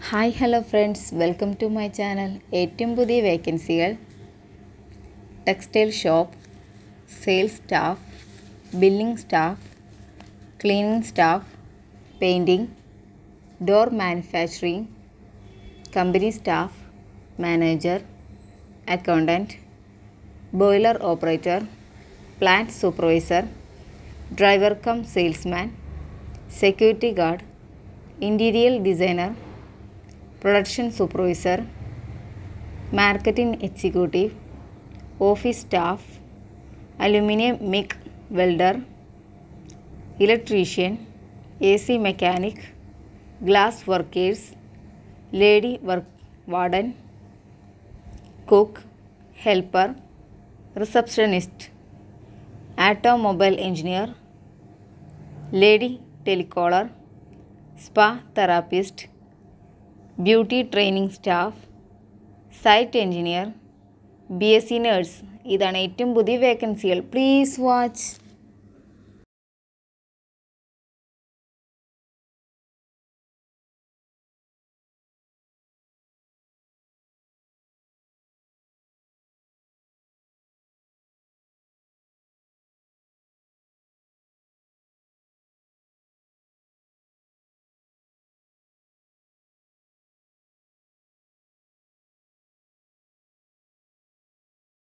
hi hello friends welcome to my channel ഏറ്റവും പുതിയ വേക്കൻസികൾ textile shop sales staff billing staff cleaning staff painting door manufacturing company staff manager accountant boiler operator plant supervisor driver cum salesman security guard interior designer production supervisor marketing executive office staff aluminium MIG welder electrician A C mechanic glass workers lady work warden cook helper receptionist automobile engineer lady telecaller spa therapist beauty training staff site engineer B S C nurse ഇതാണ് ഏറ്റവും പുതിയ വേക്കൻസികൾ please watch